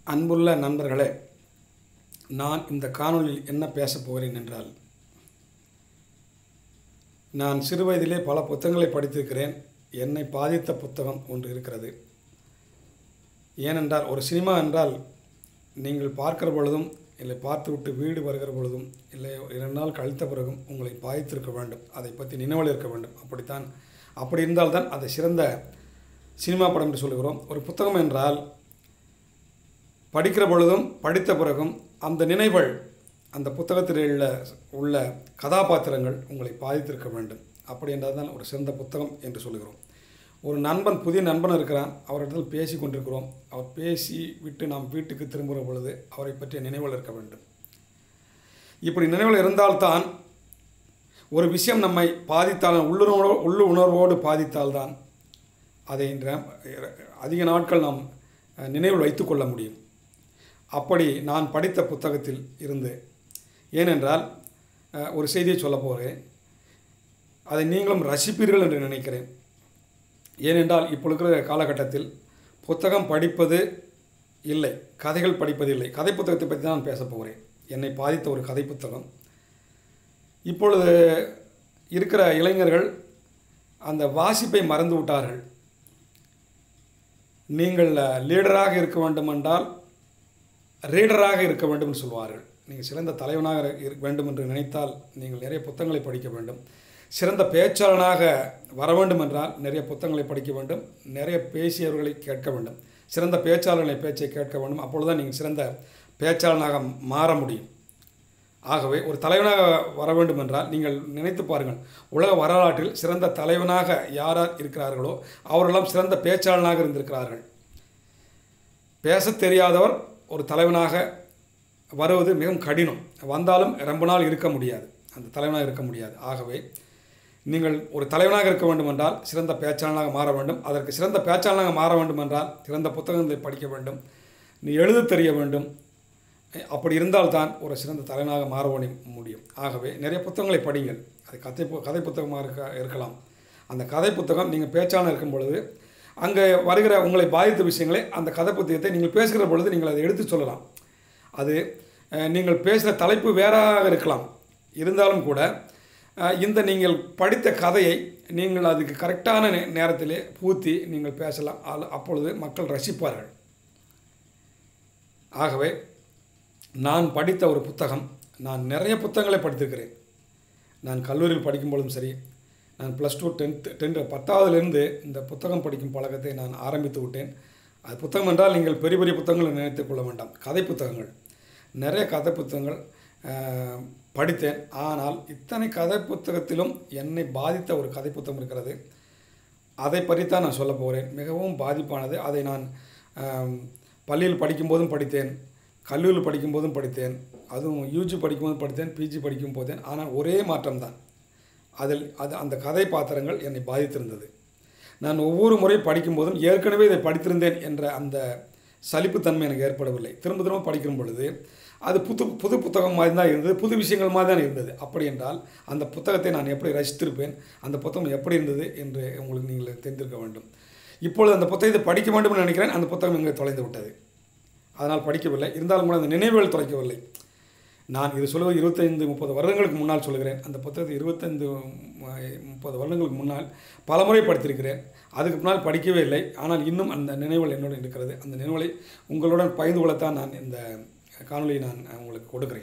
அன்புள்ள நண்பர்களே நான் இந்த காணொளியில் என்ன பேசப் போகிறேன் என்றால் நான் சிறு வயதிலே பல புத்தகங்களை படித்திருக்கிறேன் என்னை பாதித்த புத்தகம் ஒன்று இருக்கிறது ஏனென்றால் ஒரு சினிமா என்றால் நீங்கள் பார்க்கிற பொழுதும் இல்லை பார்த்துவிட்டு வீடு வருகிற பொழுதும் இல்லை இரண்டு நாள் கழித்த பிறகும் உங்களை பாதித்திருக்க வேண்டும் அதை பற்றி நினைவில் இருக்க வேண்டும் அப்படித்தான் அப்படி இருந்தால்தான் அதை சிறந்த சினிமா படம் என்று சொல்லுகிறோம் ஒரு புத்தகம் என்றால் படிக்கிற பொழுதும் படித்த பிறகும் அந்த நினைவுகள் அந்த புத்தகத்தில் உள்ள உள்ள கதாபாத்திரங்கள் உங்களை பாதித்திருக்க வேண்டும் அப்படி என்றால் தான் ஒரு சிறந்த புத்தகம் என்று சொல்லுகிறோம் ஒரு நண்பன் புதிய நண்பன் இருக்கிறான் அவரிடத்தில் பேசி கொண்டிருக்கிறோம் அவர் பேசி விட்டு நாம் வீட்டுக்கு திரும்புகிற பொழுது அவரை பற்றிய நினைவுகள் இருக்க வேண்டும் இப்படி நினைவுகள் இருந்தால்தான் ஒரு விஷயம் நம்மை பாதித்தால் உள்ளுணர்வோ உள்ளு உணர்வோடு பாதித்தால்தான் அதை ர- அதிக நாட்கள் நாம் அஹ், நினைவில் வைத்துக்கொள்ள முடியும் அப்படி நான் படித்த புத்தகத்தில் இருந்து ஏனென்றால் அஹ், ஒரு செய்தியை சொல்ல போகிறேன் அதை நீங்களும் ரசிப்பீர்கள் என்று நினைக்கிறேன் ஏனென்றால் இப்போ இருக்கிற காலகட்டத்தில் புத்தகம் படிப்பது இல்லை கதைகள் படிப்பது இல்லை கதை புத்தகத்தை பற்றி தான் நான் பேசப் போகிறேன் என்னை பாதித்த ஒரு கதை புத்தகம் இப்பொழுது இருக்கிற இளைஞர்கள் அந்த வாசிப்பை மறந்து விட்டார்கள் நீங்கள் லீடராக இருக்க வேண்டுமென்றால் ரீடராக இருக்க வேண்டும் என்று சொல்வார்கள் நீங்கள் சிறந்த தலைவனாக இருக்க வேண்டும் என்று நினைத்தால் நீங்கள் நிறைய புத்தகங்களை படிக்க வேண்டும் சிறந்த பேச்சாளனாக வர வேண்டும் என்றால் நிறைய புத்தகங்களை படிக்க வேண்டும் நிறைய பேசியவர்களை கேட்க வேண்டும் சிறந்த பேச்சாளர்களை பேச்சை கேட்க வேண்டும் அப்பொழுதுதான் நீங்கள் சிறந்த பேச்சாளனாக மாற முடியும் ஆகவே ஒரு தலைவனாக வர வேண்டும் என்றால் நீங்கள் நினைத்து பாருங்கள் உலக வரலாற்றில் சிறந்த தலைவனாக யார் யார் இருக்கிறார்களோ அவரெல்லாம் சிறந்த பேச்சாளனாக இருந்திருக்கிறார்கள் பேசத் தெரியாதவர் ஒரு தலைவனாக வருவது மிகவும் கடினம் வந்தாலும் ரொம்ப நாள் இருக்க முடியாது அந்த தலைவனாக இருக்க முடியாது ஆகவே நீங்கள் ஒரு தலைவனாக இருக்க வேண்டும் என்றால் சிறந்த பேச்சாளனாக மாற வேண்டும் அதற்கு சிறந்த பேச்சாளனாக மாற வேண்டும் என்றால் சிறந்த புத்தகங்களை படிக்க வேண்டும் நீ எழுத தெரிய வேண்டும் அப்படி இருந்தால்தான் ஒரு சிறந்த தலைவனாக மாற முடியும் ஆகவே நிறைய புத்தகங்களை படிங்கள் அது கதை பு- கதை புத்தகமாக இருக்க இருக்கலாம் அந்த கதை புத்தகம் நீங்கள் பேச்சாளர் இருக்கும் பொழுது அங்கே வருகிற உங்களை பாதித்த விஷயங்களை அந்த கதை புத்தகத்தை நீங்கள் பேசுகிற பொழுது நீங்கள் அதை எடுத்து சொல்லலாம் அது அஹ், நீங்கள் பேசுகிற தலைப்பு வேறாக இருக்கலாம் இருந்தாலும் கூட அஹ், இந்த நீங்கள் படித்த கதையை நீங்கள் அதுக்கு கரெக்டான நே- நேரத்திலே பூத்தி நீங்கள் பேசலாம் அது- அப்பொழுது மக்கள் ரசிப்பார்கள் ஆகவே நான் படித்த ஒரு புத்தகம் நான் நிறைய புத்தகங்களை படித்திருக்கிறேன் நான் கல்லூரியில் படிக்கும் பொழுதும் சரி நான் ப்ளஸ் டூ டென்த்து டென்த்து பத்தாவதுலேருந்து இந்த புத்தகம் படிக்கும் பழக்கத்தை நான் ஆரம்பித்து விட்டேன் அது புத்தகம் என்றால் நீங்கள் பெரிய பெரிய புத்தகங்களை நினைத்துக் கொள்ள வேண்டாம் கதை புத்தகங்கள் நிறைய கதை புத்தகங்கள் ஆஹ், படித்தேன் ஆனால் இத்தனை கதை புத்தகத்திலும் என்னை பாதித்த ஒரு கதை புத்தகம் இருக்கிறது அதை பற்றித்தான் நான் சொல்ல போகிறேன் மிகவும் பாதிப்பானது அதை நான் ஆம், பள்ளியில் படிக்கும்போதும் படித்தேன் கல்லூரியில் படிக்கும்போதும் படித்தேன் அதுவும் யூஜி படிக்கும்போதும் படித்தேன் பிஜி படிக்கும் போதேன் ஆனால் ஒரே மாற்றம்தான் அதில் அது அந்த கதை பாத்திரங்கள் என்னை பாதித்திருந்தது நான் ஒவ்வொரு முறை படிக்கும்போதும் ஏற்கனவே இதை படித்திருந்தேன் என்ற அந்த சலிப்புத்தன்மை எனக்கு ஏற்படவில்லை திரும்ப திரும்ப படிக்கும் பொழுது அது புது புது புத்தகம் மாதிரி தான் இருந்தது புது விஷயங்கள் மாதிரி தான் இருந்தது அப்படி என்றால் அந்த புத்தகத்தை நான் எப்படி ரசித்திருப்பேன் அந்த புத்தகம் எப்படி இருந்தது என்று உங்களுக்கு நீங்கள் தெரிந்திருக்க வேண்டும் இப்பொழுது அந்த புத்தகத்தை படிக்க வேண்டும் என்று நினைக்கிறேன் அந்த புத்தகம் இங்கே தொலைந்து விட்டது அதனால் படிக்கவில்லை இருந்தாலும் கூட அந்த நினைவுகள் தொலைக்கவில்லை நான் இது சொல்வது இருபத்தைந்து முப்பது வருடங்களுக்கு முன்னால் சொல்கிறேன் அந்த புத்தகத்தை இருபத்தைந்து முப்பது வருடங்களுக்கு முன்னால் பலமுறை படித்திருக்கிறேன் அதுக்கு முன்னால் படிக்கவே இல்லை ஆனால் இன்னும் அந்த நினைவுகள் என்னுடன் இருக்கிறது அந்த நினைவுகளை உங்களுடன் பகிர்ந்து கொள்ளத்தான் நான் இந்த காணொளியை நான் உங்களுக்கு கொடுக்கிறேன்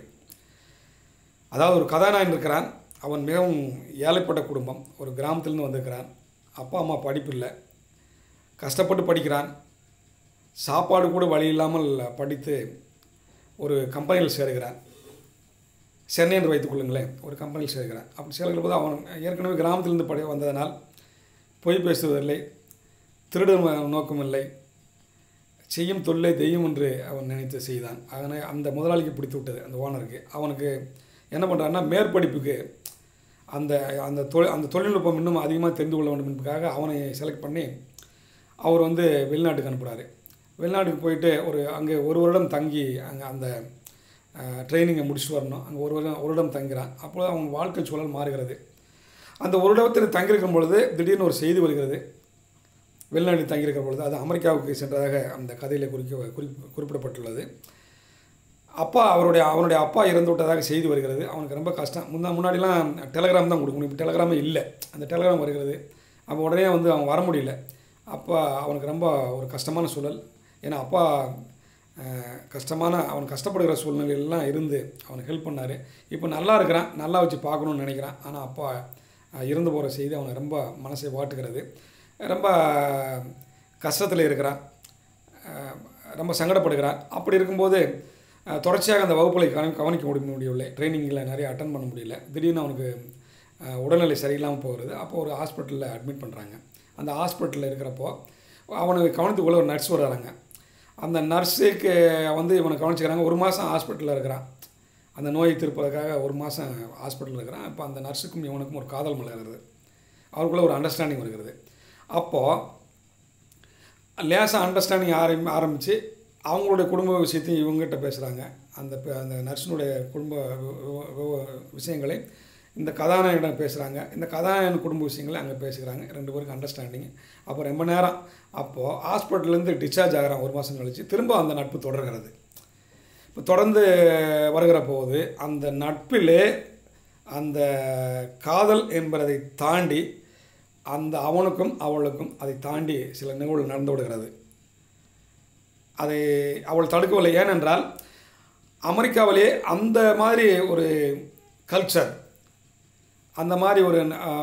அதாவது ஒரு கதாநாயகன் இருக்கிறான் அவன் மிகவும் ஏழைப்பட்ட குடும்பம் ஒரு கிராமத்திலிருந்து வந்திருக்கிறான் அப்பா அம்மா படிப்பு இல்லை கஷ்டப்பட்டு படிக்கிறான் சாப்பாடு கூட வழி இல்லாமல் படித்து ஒரு கம்பெனியில் சேருகிறான் சென்னை என்று வைத்துக் கொள்ளுங்களேன் ஒரு கம்பெனியில் சேர்கிறான் அப்படி சேர்கிற போது அவன் ஏற்கனவே கிராமத்திலிருந்து படி வந்ததனால் பொய் பேசுவதில்லை திருடும் நோக்கம் இல்லை செய்யும் தொல்லை தெய்வம் என்று அவன் நினைத்து செய்தான் அதனை அந்த முதலாளிக்கு பிடித்து விட்டது அந்த ஓனருக்கு அவனுக்கு என்ன பண்ணுறான்னா மேற்படிப்புக்கு அந்த அந்த தொழில் அந்த தொழில்நுட்பம் இன்னும் அதிகமாக தெரிந்து கொள்ள வேண்டும் என்பதற்காக அவனை செலக்ட் பண்ணி அவர் வந்து வெளிநாட்டுக்கு அனுப்புகிறாரு வெளிநாட்டுக்கு போயிட்டு ஒரு அங்கே ஒரு வருடம் தங்கி அங்கே அந்த ட்ரைனிங்கை முடிச்சுட்டு வரணும் அங்கே ஒரு வருடம் ஒரு வருடம் தங்கிறான் அப்பொழுது அவன் வாழ்க்கை சூழல் மாறுகிறது அந்த ஒரு இடத்தில் தங்கியிருக்கும் பொழுது திடீர்னு ஒரு செய்தி வருகிறது வெளிநாட்டில் தங்கியிருக்கிற பொழுது அது அமெரிக்காவுக்கு சென்றதாக அந்த கதையில் குறிக்க குறி குறிப்பிடப்பட்டுள்ளது அப்பா அவருடைய அவனுடைய அப்பா இறந்து விட்டதாக செய்தி வருகிறது அவனுக்கு ரொம்ப கஷ்டம் முன்னா முன்னாடிலாம் டெலகிராம் தான் கொடுக்கணும் இப்போ டெலகிராமே இல்லை அந்த டெலகிராம் வருகிறது அப்போ உடனே வந்து அவன் வர முடியல அப்பா அவனுக்கு ரொம்ப ஒரு கஷ்டமான சூழல் ஏன்னா அப்பா அஹ், கஷ்டமான அவன் கஷ்டப்படுகிற சூழ்நிலையெல்லாம் இருந்து அவனுக்கு ஹெல்ப் பண்ணார் இப்போ நல்லா இருக்கிறான் நல்லா வச்சு பார்க்கணுன்னு நினைக்கிறான் ஆனால் அப்பா அஹ், இறந்து போகிற செய்தி அவனை ரொம்ப மனசை வாட்டுகிறது ரொம்ப கஷ்டத்தில் இருக்கிறான் அஹ், ரொம்ப சங்கடப்படுகிறான் அப்படி இருக்கும்போது அஹ், தொடர்ச்சியாக அந்த வகுப்புகளை கவனி கவனிக்க முடிய முடியவில்லை ட்ரைனிங்கில் நிறைய அட்டன் பண்ண முடியல திடீர்னு அவனுக்கு அஹ், உடல்நிலை சரியில்லாமல் போகிறது அப்போ ஒரு ஹாஸ்பிட்டலில் அட்மிட் பண்ணுறாங்க அந்த ஹாஸ்பிட்டலில் இருக்கிறப்போ அவனுக்கு கவனித்துக்குள்ள ஒரு நர்ஸ் வர்றாங்க அந்த நர்ஸுக்கு வந்து இவனை கவனிச்சுக்கிறாங்க ஒரு மாதம் ஹாஸ்பிட்டலில் இருக்கிறான் அந்த நோயை தீர்ப்பதற்காக ஒரு மாதம் ஹாஸ்பிட்டலில் இருக்கிறான் இப்போ அந்த நர்ஸுக்கும் இவனுக்கும் ஒரு காதல் மலர்கிறது அவருக்குள்ள ஒரு அண்டர்ஸ்டாண்டிங் வருகிறது அப்போது லேசாக அண்டர்ஸ்டாண்டிங் ஆரம்பி ஆரம்பித்து அவங்களுடைய குடும்ப விஷயத்தையும் இவங்ககிட்ட பேசுகிறாங்க அந்த பே- அந்த நர்ஸினுடைய குடும்ப வி- வி- வி- விஷயங்களை இந்த கதாநாயகனிடம் பேசுகிறாங்க இந்த கதாநாயகன் குடும்ப விஷயங்களை அங்கே பேசுகிறாங்க ரெண்டு பேருக்கும் அண்டர்ஸ்டாண்டிங் அப்போ ரொம்ப நேரம் அப்போது ஹாஸ்பிட்டல்லேருந்து டிஸ்சார்ஜ் ஆகிறான் ஒரு மாதம் கழிச்சு திரும்ப அந்த நட்பு தொடர்கிறது இப்போ தொடர்ந்து வருகிற போது அந்த நட்பிலே அந்த காதல் என்பதை தாண்டி அந்த அவனுக்கும் அவளுக்கும் அதை தாண்டி சில நிகழ்வுகள் நடந்து விடுகிறது அதை அவள் தடுக்கவில்லை ஏனென்றால் அமெரிக்காவிலே அந்த மாதிரி ஒரு கல்ச்சர் அந்த மாதிரி ஒரு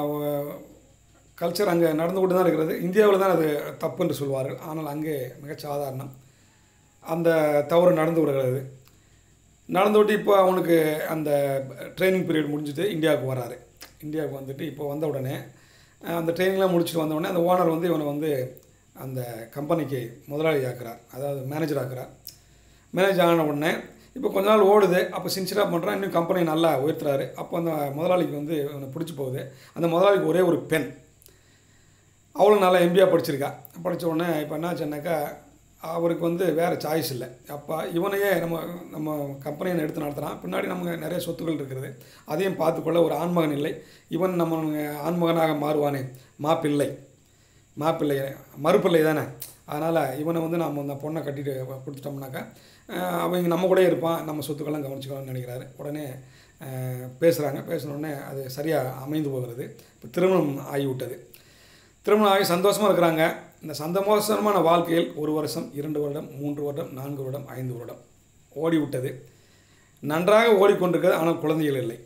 கல்ச்சர் அங்கே நடந்து கொண்டு தான் இருக்கிறது இந்தியாவில் தான் அது தப்பு என்று சொல்வார்கள் ஆனால் அங்கே மிகச் சாதாரணம் அந்த தவறு நடந்து விடுகிறது நடந்து விட்டு இப்போ அவனுக்கு அந்த ட்ரைனிங் பீரியட் முடிஞ்சுட்டு இந்தியாவுக்கு வராரு இந்தியாவுக்கு வந்துட்டு இப்போ வந்த உடனே அஹ், அந்த ட்ரைனிங்லாம் முடிச்சுட்டு வந்த உடனே அந்த ஓனர் வந்து இவனை வந்து அந்த கம்பெனிக்கு முதலாளி ஆக்குறார் அதாவது மேனேஜர் ஆக்குறார் மேனேஜர் ஆன உடனே இப்போ கொஞ்ச நாள் ஓடுது அப்போ சின்சியராக பண்ணுறான் இன்னும் கம்பெனி நல்லா உயர்த்துறாரு அப்போ அந்த முதலாளிக்கு வந்து இவனை பிடிச்சி போகுது அந்த முதலாளிக்கு ஒரே ஒரு பெண் அவளும் நல்லா எம்பியாக படிச்சிருக்கா படித்த உடனே இப்போ என்னாச்சுன்னாக்கா அவருக்கு வந்து வேறு சாய்ஸ் இல்லை அப்போ இவனையே நம்ம நம்ம கம்பெனியை எடுத்து நடத்துகிறான் பின்னாடி நமக்கு நிறைய சொத்துக்கள் இருக்கிறது அதையும் பார்த்துக்கொள்ள ஒரு ஆண்மகன் இல்லை இவன் நம்ம ஆண்மகனாக மாறுவானே மாப்பிள்ளை மாப்பிள்ளை மறுப்பிள்ளை தானே அதனால் இவனை வந்து நம்ம அந்த பொண்ணை கட்டிட்டு கொடுத்துட்டோம்னாக்கா அஹ், அவங்க நம்ம கூட இருப்பான் நம்ம சொத்துக்கெல்லாம் கவனிச்சுக்கலாம்னு நினைக்கிறாரு உடனே பேசுகிறாங்க பேசின உடனே அது சரியாக அமைந்து போகிறது இப்போ திருமணம் ஆகிவிட்டது திருமணம் ஆகி சந்தோஷமாக இருக்கிறாங்க இந்த சந்தோஷமான வாழ்க்கையில் ஒரு வருஷம் இரண்டு வருடம் மூன்று வருடம் நான்கு வருடம் ஐந்து வருடம் ஓடிவிட்டது நன்றாக ஓடிக்கொண்டிருக்கிறது ஆனால் குழந்தைகள் இல்லை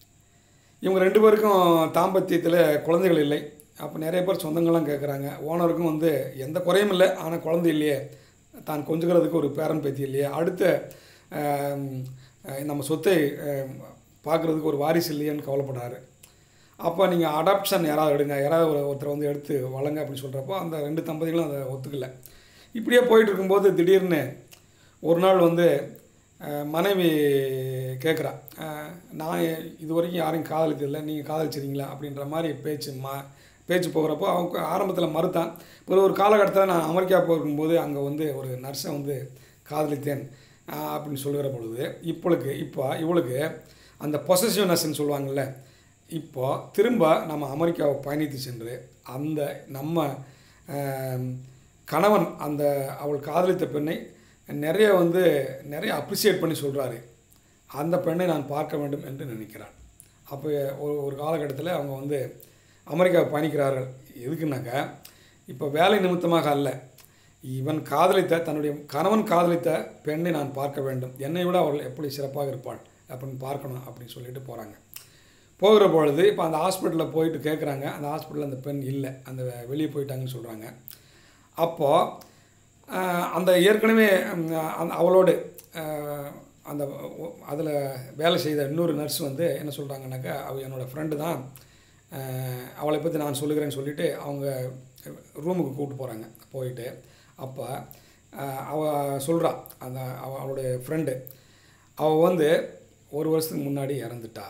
இவங்க ரெண்டு பேருக்கும் தாம்பத்தியத்தில் குழந்தைகள் இல்லை அப்போ நிறைய பேர் சொந்தங்கள்லாம் கேட்குறாங்க ஓனருக்கும் வந்து எந்த குறையும் இல்லை ஆனால் குழந்தை இல்லையே தான் கொஞ்சுகிறதுக்கு ஒரு பேரன் பேத்தி இல்லையே அடுத்த ஆம், அஹ், நம்ம சொத்தை பார்க்குறதுக்கு ஒரு வாரிசு இல்லையேன்னு கவலைப்படுறாரு அப்போ நீங்கள் அடாப்ஷன் யாராவது எடுங்க யாராவது ஒரு ஒருத்தர் வந்து எடுத்து வளங்க அப்படின்னு சொல்கிறப்போ அந்த ரெண்டு தம்பதிகளும் அதை ஒத்துக்கல இப்படியே போயிட்டு இருக்கும்போது திடீர்னு ஒரு நாள் வந்து அஹ், மனைவி கேட்குறா நான் இது வரைக்கும் யாரையும் காதலித்ததில்லை நீங்கள் காதலிச்சிருங்களா அப்படின்ற மாதிரி பேச்சு மா பேச்சு போகிறப்போ அவங்க ஆரம்பத்தில் மறுத்தான் பிறகு ஒரு காலகட்டத்தில் நான் அமெரிக்கா போகும்போது அங்கே வந்து ஒரு நர்ஸை வந்து காதலித்தேன் அஹ், அப்படின்னு சொல்லுகிற பொழுது இப்பளுக்கு இப்போ இவளுக்கு அந்த பொசசிவ்னஸ்ன்னு சொல்லுவாங்கள்ல இப்போ திரும்ப நம்ம அமெரிக்காவை பயணித்து சென்று அந்த நம்ம ஆம், கணவன் அந்த அவள் காதலித்த பெண்ணை நிறைய வந்து நிறைய அப்ரிசியேட் பண்ணி சொல்கிறாரு அந்த பெண்ணை நான் பார்க்க வேண்டும் என்று நினைக்கிறான் அப்போ ஒரு ஒரு காலகட்டத்தில் அவங்க வந்து அமெரிக்காவை பயணிக்கிறார்கள் எதுக்குன்னாக்கா இப்போ வேலை நிமித்தமாக அல்ல இவன் காதலித்த தன்னுடைய கணவன் காதலித்த பெண்ணை நான் பார்க்க வேண்டும் என்னை விட அவள் எப்படி சிறப்பாக இருப்பாள் அப்படின்னு பார்க்கணும் அப்படின்னு சொல்லிட்டு போகிறாங்க போகிற பொழுது இப்போ அந்த ஹாஸ்பிட்டலில் போயிட்டு கேட்குறாங்க அந்த ஹாஸ்பிட்டலில் அந்த பெண் இல்லை அந்த வெளியே போயிட்டாங்கன்னு சொல்கிறாங்க அப்போது அந்த ஏற்கனவே ம், அந்த அவளோடு ஆஹ், அந்த அதில் வேலை செய்த இன்னொரு நர்ஸ் வந்து என்ன சொல்கிறாங்கன்னாக்கா அவள் என்னோடய ஃப்ரெண்டு தான் ஆஹ், அவளை பற்றி நான் சொல்லுகிறேன்னு சொல்லிட்டு அவங்க ரூமுக்கு கூப்பிட்டு போகிறாங்க போயிட்டு அப்போ அவள் சொல்கிறா அந்த அவ அவளுடைய ஃப்ரெண்டு அவள் வந்து ஒரு வருஷத்துக்கு முன்னாடி இறந்துட்டா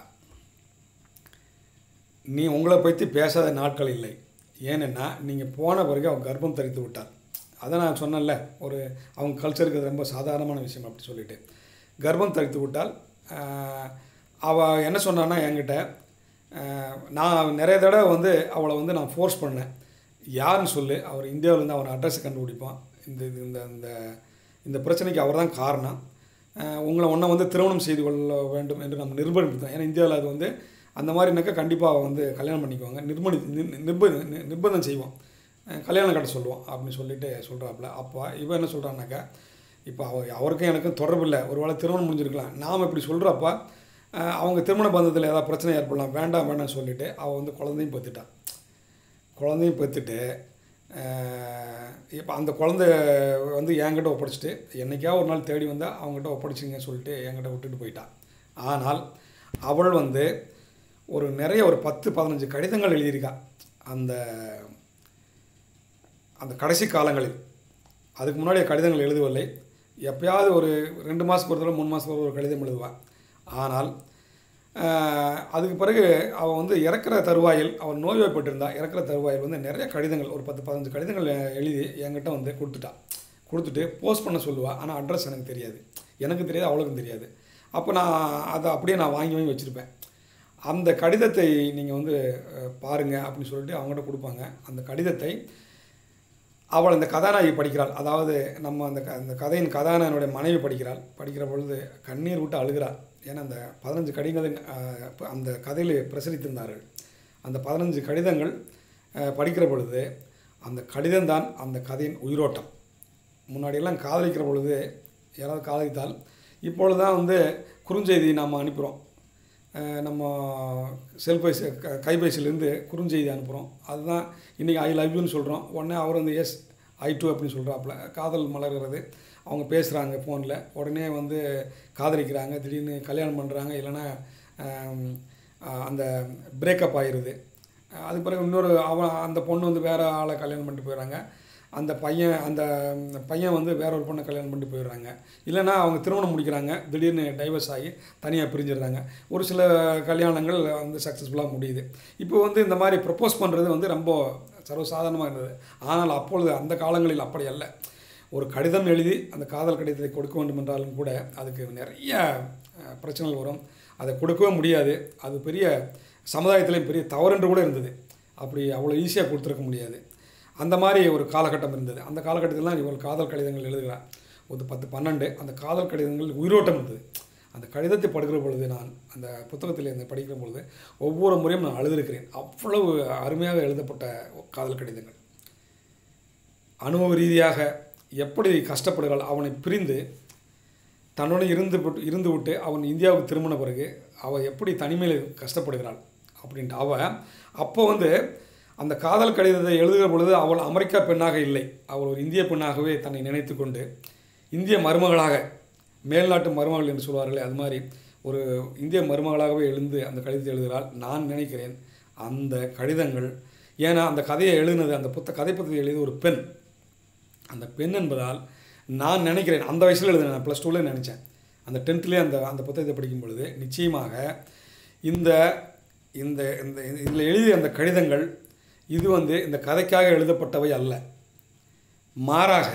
நீ உங்களை பற்றி பேசாத நாட்கள் இல்லை ஏனென்னா நீங்கள் போன பிறகு அவன் கர்ப்பம் தரித்து விட்டார் அதை நான் சொன்னேன்ல ஒரு அவங்க கல்ச்சருக்கு அது ரொம்ப சாதாரணமான விஷயம் அப்படி சொல்லிட்டு கர்ப்பம் தரித்து விட்டால் அவள் என்ன சொன்னான்னா என்கிட்ட ஆஹ், நான் நிறைய தடவை வந்து அவளை வந்து நான் ஃபோர்ஸ் பண்ணேன் யாருன்னு சொல்லு அவர் இந்தியாவிலேருந்து அவர் அட்ரஸை கண்டுபிடிப்போம் இந்த இது இந்த இந்த இந்த பிரச்சனைக்கு அவர் தான் காரணம் அஹ் உங்களை ஒன்றை வந்து திருமணம் செய்து கொள்ள வேண்டும் என்று நம்ம நிர்பந்தித்தோம் ஏன்னா இந்தியாவில் அது வந்து அந்த மாதிரினாக்கா கண்டிப்பாக வந்து கல்யாணம் பண்ணிக்குவாங்க நிர்பந்தி நிர்- நிர்பந்த நி- நிர்பந்தம் செய்வோம் அஹ் கல்யாணம் கட்ட சொல்லுவோம் அப்படின்னு சொல்லிட்டு சொல்கிறாப்புல அப்போ இவன் என்ன சொல்கிறான்னாக்கா இப்போ அவ அவருக்கும் எனக்கும் தொடர்பு இல்லை ஒருவேளை திருமணம் முடிஞ்சிருக்கலாம் நாம் இப்படி சொல்கிறப்ப அவங்க திருமண பந்தத்தில் ஏதாவது பிரச்சனை ஏற்படலாம் வேண்டாம் வேண்டாம்னு சொல்லிட்டு அவள் வந்து குழந்தையும் பெற்றுட்டான் குழந்தையும் பெற்றுட்டு இப்போ அந்த குழந்தை வந்து என்கிட்ட ஒப்படைச்சிட்டு என்னைக்கா ஒரு நாள் தேடி வந்தால் அவங்ககிட்ட ஒப்படைச்சிங்க சொல்லிட்டு என்கிட்ட விட்டுட்டு போயிட்டான் ஆனால் அவள் வந்து ஒரு நிறைய ஒரு பத்து பதினஞ்சு கடிதங்கள் எழுதியிருக்கா அந்த அந்த கடைசி காலங்களில் அதுக்கு முன்னாடி கடிதங்கள் எழுதவில்லை எப்பயாவது ஒரு ரெண்டு மாதத்துக்கு ஒரு தடவை மூணு மாதத்துக்கு ஒரு தடவை ஒரு கடிதம் எழுதுவாள் ஆனால் ஆஹ், அதுக்கு பிறகு அவள் வந்து இறக்குற தருவாயில் அவள் நோய்வாய்ப்பட்டிருந்தா இறக்குற தருவாயில் வந்து நிறைய கடிதங்கள் ஒரு பத்து பதினஞ்சு கடிதங்கள் எழுதி என்கிட்ட வந்து கொடுத்துட்டா கொடுத்துட்டு போஸ்ட் பண்ண சொல்லுவாள் ஆனால் அட்ரஸ் எனக்கு தெரியாது எனக்கு தெரியாது அவளுக்கும் தெரியாது அப்போ நான் அதை அப்படியே நான் வாங்கி வாங்கி வச்சுருப்பேன் அந்த கடிதத்தை நீங்கள் வந்து அஹ், பாருங்க அப்படின்னு சொல்லிட்டு அவங்ககிட்ட கொடுப்பாங்க அந்த கடிதத்தை அவள் அந்த கதாநாயகி படிக்கிறாள் அதாவது நம்ம அந்த க அந்த கதையின் கதாநாயகனுடைய மனைவி படிக்கிறாள் படிக்கிற பொழுது கண்ணீர் விட்டு அழுகிறாள் ஏன்னா அந்த பதினஞ்சு கடிதங்கள் அஹ், ப- அந்த கதையில் பிரசுரித்திருந்தார்கள் அந்த பதினஞ்சு கடிதங்கள் அஹ், படிக்கிற பொழுது அந்த கடிதம்தான் அந்த கதையின் உயிரோட்டம் முன்னாடியெல்லாம் காதலிக்கிற பொழுது யாராவது காதலித்தால் இப்பொழுது தான் வந்து குறுஞ்செய்தி நாம் அனுப்புகிறோம் அஹ் நம்ம செல்பேசி க கைபேசியிலேருந்து குறுஞ்செய்தி அனுப்புகிறோம் அதுதான் இன்றைக்கி ஐ லவ் யூன்னு சொல்கிறோம் உடனே அவர் வந்து எஸ் ஐ டூ அப்படின்னு சொல்கிறாப்புல காதல் மலர்கிறது அவங்க பேசுகிறாங்க ஃபோனில் உடனே வந்து காதலிக்கிறாங்க திடீர்னு கல்யாணம் பண்ணுறாங்க இல்லைன்னா ஆம், அஹ் அந்த பிரேக்கப் ஆயிடுது அதுக்கு பிறகு இன்னொரு அவன் அந்த பொண்ணு வந்து வேறு ஆளை கல்யாணம் பண்ணிட்டு போயிடுறாங்க அந்த பையன் அந்த பையன் வந்து வேற ஒரு பொண்ணை கல்யாணம் பண்ணிட்டு போயிடுறாங்க இல்லைன்னா அவங்க திருமணம் முடிக்கிறாங்க திடீர்னு டைவர்ஸ் ஆகி தனியாக பிரிஞ்சிடுறாங்க ஒரு சில கல்யாணங்கள் வந்து சக்ஸஸ்ஃபுல்லாக முடியுது இப்போ வந்து இந்த மாதிரி ப்ரப்போஸ் பண்ணுறது வந்து ரொம்ப சர்வசாதாரணமாக இருந்தது ஆனால் அப்பொழுது அந்த காலங்களில் அப்படி அல்ல ஒரு கடிதம் எழுதி அந்த காதல் கடிதத்தை கொடுக்க வேண்டும் என்றாலும் கூட அதுக்கு நிறைய அஹ், பிரச்சனைகள் வரும் அதை கொடுக்கவே முடியாது அது பெரிய சமுதாயத்திலையும் பெரிய தவறென்று கூட இருந்தது அப்படி அவ்வளோ ஈஸியாக கொடுத்துருக்க முடியாது அந்த மாதிரி ஒரு காலகட்டம் இருந்தது அந்த காலகட்டத்தில் இவள் காதல் கடிதங்கள் எழுதுகிறார் ஒரு பத்து பன்னெண்டு அந்த காதல் கடிதங்கள் உயிரோட்டம் இருந்தது அந்த கடிதத்தை படிக்கிற பொழுது நான் அந்த புத்தகத்தில் இந்த படிக்கிற பொழுது ஒவ்வொரு முறையும் நான் அழுதிருக்கிறேன் அவ்வளவு அருமையாக எழுதப்பட்ட காதல் கடிதங்கள் அனுபவ ரீதியாக எப்படி கஷ்டப்படுகிறாள் அவனை பிரிந்து தன்னோடு இருந்து விட்டு இருந்து விட்டு அவன் இந்தியாவுக்கு திரும்பின பிறகு அவள் எப்படி தனிமையில் கஷ்டப்படுகிறாள் அப்படின்ட்டு அவள் அப்போ வந்து அந்த காதல் கடிதத்தை எழுதுகிற பொழுது அவள் அமெரிக்கா பெண்ணாக இல்லை அவள் ஒரு இந்திய பெண்ணாகவே தன்னை நினைத்து கொண்டு இந்திய மருமகளாக மேல்நாட்டு மருமகள் என்று சொல்வார்களே அது மாதிரி ஒரு இந்திய மருமகளாகவே எழுந்து அந்த கடிதத்தை எழுதுகிறாள் நான் நினைக்கிறேன் அந்த கடிதங்கள் ஏன்னா அந்த கதையை எழுதினது அந்த புத்த கதை புத்தகத்தை எழுதிய ஒரு பெண் அந்த பெண் என்பதால் நான் நினைக்கிறேன் அந்த வயசில் எழுதினேன் நான் ப்ளஸ் டூவில் நினச்சேன் அந்த டென்த்லேயே அந்த அந்த புத்தகத்தை படிக்கும் பொழுது நிச்சயமாக இந்த இந்த இந்த இதில் எழுதிய அந்த கடிதங்கள் இது வந்து இந்த கதைக்காக எழுதப்பட்டவை அல்ல மாறாக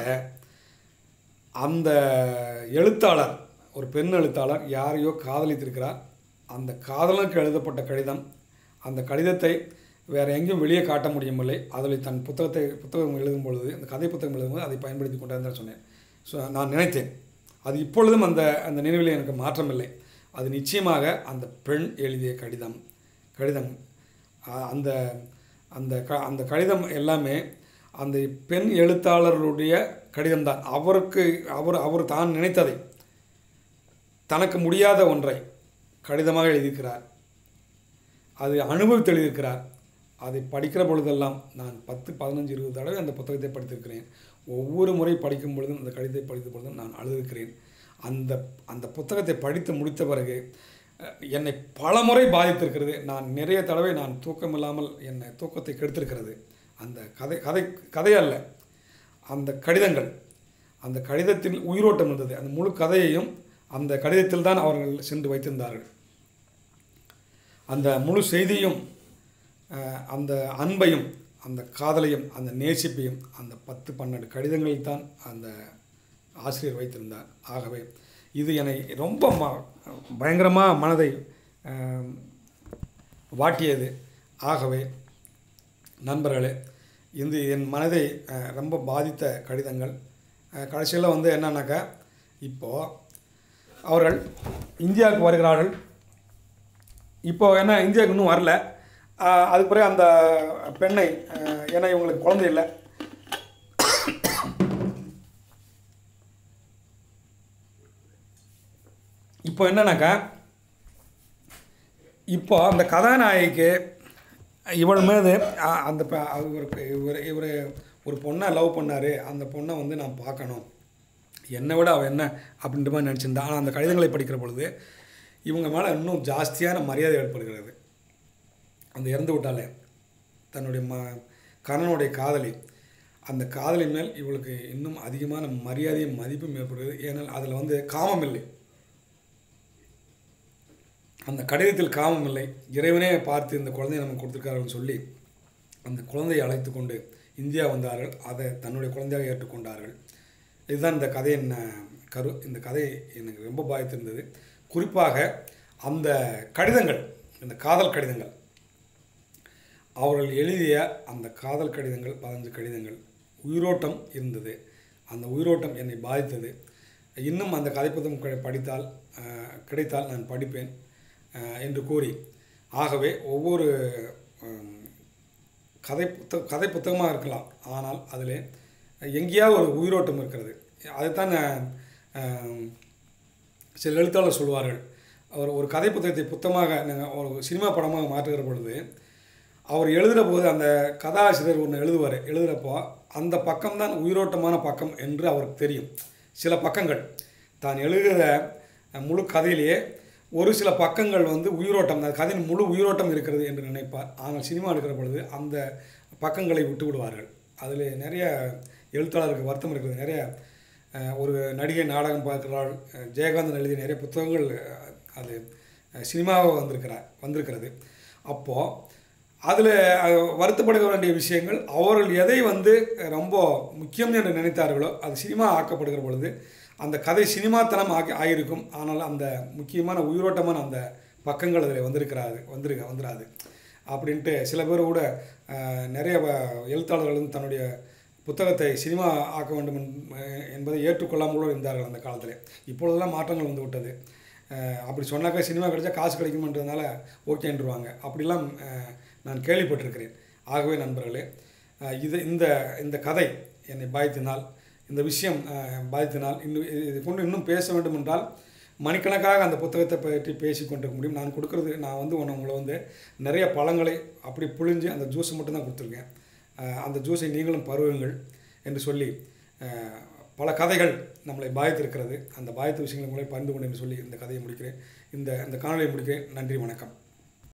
அந்த எழுத்தாளர் ஒரு பெண் எழுத்தாளர் யாரையோ காதலித்திருக்கிறார் அந்த காதலனுக்கு எழுதப்பட்ட கடிதம் அந்த கடிதத்தை வேறு எங்கேயும் வெளியே காட்ட முடியவில்லை அதில் தன் புத்தகத்தை புத்தகம் எழுதும் பொழுது அந்த கதை புத்தகம் எழுதும்போது அதை பயன்படுத்தி கொண்டாந்து சொன்னேன் ஸோ நான் நினைத்தேன் அது இப்பொழுதும் அந்த அந்த நினைவில் எனக்கு மாற்றமில்லை அது நிச்சயமாக அந்த பெண் எழுதிய கடிதம் கடிதம் அ- அந்த அந்த க அந்த கடிதம் எல்லாமே அந்த பெண் எழுத்தாளருடைய கடிதம்தான் அவருக்கு அவர் அவர் தான் நினைத்ததை தனக்கு முடியாத ஒன்றை கடிதமாக எழுதியிருக்கிறார் அது அனுபவித்து எழுதியிருக்கிறார் அதை படிக்கிற பொழுதெல்லாம் நான் பத்து பதினஞ்சு இருபது தடவை அந்த புத்தகத்தை படித்திருக்கிறேன் ஒவ்வொரு முறை படிக்கும் பொழுதும் அந்த கடிதத்தை படித்த பொழுதும் நான் அழுதிருக்கிறேன் அந்த அந்த புத்தகத்தை படித்து முடித்த பிறகு அஹ், என்னை பல முறை பாதித்திருக்கிறது நான் நிறைய தடவை நான் தூக்கம் இல்லாமல் என்னை தூக்கத்தை கெடுத்திருக்கிறது அந்த கதை கதை கதை அல்ல அந்த கடிதங்கள் அந்த கடிதத்தில் உயிரோட்டம் இருந்தது அந்த முழு கதையையும் அந்த கடிதத்தில் தான் அவர்கள் சென்று வைத்திருந்தார்கள் அந்த முழு செய்தியும் அஹ், அந்த அன்பையும் அந்த காதலையும் அந்த நேசிப்பையும் அந்த பத்து பன்னெண்டு கடிதங்களில் தான் அந்த ஆசிரியர் வைத்திருந்தார் ஆகவே இது என்னை ரொம்ப ம பயங்கரமாக மனதை அஹ், வாட்டியது ஆகவே நண்பர்களே இது என் மனதை அஹ், ரொம்ப பாதித்த கடிதங்கள் கடைசியில் வந்து என்னன்னாக்கா இப்போது அவர்கள் இந்தியாவுக்கு வருகிறார்கள் இப்போ என்ன இந்தியாவுக்கு இன்னும் வரல அஹ், அதுக்கு பிறகு அந்த பெண்ணை அஹ், ஏன்னா இவங்களுக்கு குழந்தை இல்லை இப்போ என்னன்னாக்கா இப்போ அந்த கதாநாயகிக்கு இவள் மீது அ- அந்த ப- இவருக்கு இவர் இவர் ஒரு பொண்ணை லவ் பண்ணார் அந்த பொண்ணை வந்து நான் பார்க்கணும் என்னை விட அவள் என்ன அப்படின்ற மாதிரி நினச்சிருந்தா ஆனால் அந்த கடிதங்களை படிக்கிற பொழுது இவங்க மேலே இன்னும் ஜாஸ்தியான மரியாதை ஏற்படுகிறது அந்த இறந்து விட்டாலே தன்னுடைய ம கணவனுடைய காதலி அந்த காதலி மேல் இவளுக்கு இன்னும் அதிகமான மரியாதையும் மதிப்பும் ஏற்படுகிறது ஏனால் அதில் வந்து காமம் இல்லை அந்த கடிதத்தில் காமம் இல்லை இறைவனே பார்த்து இந்த குழந்தையை நமக்கு கொடுத்துருக்காருன்னு சொல்லி அந்த குழந்தையை அழைத்து கொண்டு இந்தியா வந்தார்கள் அதை தன்னுடைய குழந்தையாக ஏற்றுக்கொண்டார்கள் இதுதான் இந்த கதையின் அஹ், கரு இந்த கதை எனக்கு ரொம்ப பாதித்திருந்தது குறிப்பாக அந்த கடிதங்கள் இந்த காதல் கடிதங்கள் அவர்கள் எழுதிய அந்த காதல் கடிதங்கள் பதினஞ்சு கடிதங்கள் உயிரோட்டம் இருந்தது அந்த உயிரோட்டம் என்னை பாதித்தது இன்னும் அந்த கதைப்புத்தகம் கிடை- படித்தால் அஹ், கிடைத்தால் நான் படிப்பேன் அஹ், என்று கூறி ஆகவே ஒவ்வொரு ஹம், கதை புத்த கதை புத்தகமாக இருக்கலாம் ஆனால் அதில் எங்கேயாவது ஒரு உயிரோட்டம் இருக்கிறது அதைத்தான் அஹ், சில எழுத்தாளர் சொல்வார்கள் அவர் ஒரு கதை புத்தகத்தை புத்தகமாக நாங்கள் ஒரு சினிமா படமாக மாற்றுகிற பொழுது அவர் எழுதுகிற போது அந்த கதாசிரியர் ஒன்று எழுதுவார் எழுதுகிறப்போ அந்த பக்கம்தான் உயிரோட்டமான பக்கம் என்று அவருக்கு தெரியும் சில பக்கங்கள் தான் எழுதுகிற அஹ், முழு கதையிலேயே ஒரு சில பக்கங்கள் வந்து உயிரோட்டம் அந்த கதையின் முழு உயிரோட்டம் இருக்கிறது என்று நினைப்பார் ஆனால் சினிமா எடுக்கிற பொழுது அந்த பக்கங்களை விட்டு விடுவார்கள் அதில் நிறைய எழுத்தாளருக்கு வருத்தம் இருக்கிறது நிறைய அஹ், ஒரு நடிகை நாடகம் பார்க்கிறாள் அஹ், ஜெயகாந்தன் எழுதிய நிறைய புத்தகங்கள் அஹ், அது அஹ், சினிமாவாக வந்திருக்கிறார் வந்திருக்கிறது அப்போது அதில் வருத்தப்பட வேண்டிய விஷயங்கள் அவர்கள் எதை வந்து ரொம்ப முக்கியம் என்று நினைத்தார்களோ அது சினிமா ஆக்கப்படுகிற பொழுது அந்த கதை சினிமாத்தனம் ஆகி ஆகியிருக்கும் ஆனால் அந்த முக்கியமான உயிரோட்டமான அந்த பக்கங்கள் அதில் வந்திருக்கிறாது வந்திருக்க வந்துடாது அப்படின்ட்டு சில பேர் கூட அஹ், நிறைய வ- எழுத்தாளர்கள் வந்து தன்னுடைய புத்தகத்தை சினிமா ஆக்க வேண்டும் என்- என்பதை ஏற்றுக்கொள்ளாமல் கூட இருந்தார்கள் அந்த காலத்தில் இப்பொழுதெல்லாம் மாற்றங்கள் வந்து விட்டது அஹ், அப்படி சொன்னாக்கா சினிமா கிடைச்சா காசு கிடைக்குமன்றதுனால ஓகேன்றுவாங்க அப்படிலாம் அஹ், நான் கேள்விப்பட்டிருக்கிறேன் ஆகவே நண்பர்களே அஹ், இது இந்த இந்த கதை என்னை பாதித்தினால் இந்த விஷயம் அஹ், பாதித்தினால் இன்னும் இது இது கொண்டு இன்னும் பேச வேண்டும் என்றால் மணிக்கணக்காக அந்த புத்தகத்தை பற்றி பேசி கொண்டிருக்க முடியும் நான் கொடுக்கறது நான் வந்து உன்னை உங்களை வந்து நிறைய பழங்களை அப்படி புழிஞ்சு அந்த ஜூஸை மட்டும் தான் கொடுத்துருக்கேன் அஹ், அந்த ஜூஸை நீங்களும் பருவுங்கள் என்று சொல்லி அஹ், பல கதைகள் நம்மளை பாதித்திருக்கிறது அந்த பாதித்த விஷயங்களை உங்களை பகிர்ந்து கொண்டு என்று சொல்லி இந்த கதையை முடிக்கிறேன் இந்த இந்த காணொலியை முடிக்கிறேன் நன்றி வணக்கம்